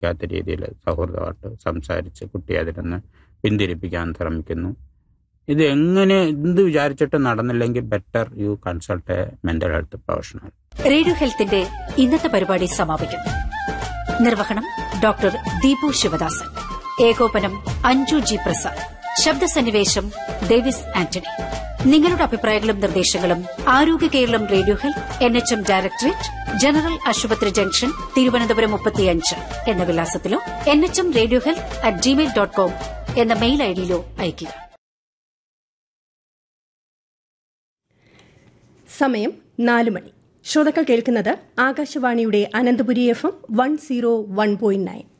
ബാധിക്കാത്ത രീതിയിൽ സൗഹൃദമായിട്ട് സംസാരിച്ച് കുട്ടിയെ അതിൽ നിന്ന് പിന്തിരിപ്പിക്കാൻ ശ്രമിക്കുന്നു ഇത് എങ്ങനെ എന്ത് വിചാരിച്ചിട്ട് നടന്നില്ലെങ്കിൽ better you consult a mental health professional radio ഹെൽത്തിന്റെ ഇന്നത്തെ പരിപാടി സമാപിക്കുന്നു നിർവഹണം ഡോക്ടർ ദീപു ശിവദാസൻ ഏകോപനം അഞ്ജു ജി പ്രസാദ് ശബ്ദസന്നിവേശം ഡേവിസ് ആന്റണി നിങ്ങളുടെ അഭിപ്രായങ്ങളും നിർദ്ദേശങ്ങളും ആരോഗ്യ Keralam radio health N H M directorate general ആശുപത്രി ജംഗ്ഷൻ തിരുവനന്തപുരം മുപ്പത്തിയഞ്ച് എന്ന വിലാസത്തിലോ N H M radio health at Gmail dot com എന്ന മെയിൽ ഐഡിയിലോ അയയ്ക്കുക സമയം നാല് മണി ശ്രോതാക്കൾ കേൾക്കുന്നത് ആകാശവാണിയുടെ Ananthapuri F M one zero one point nine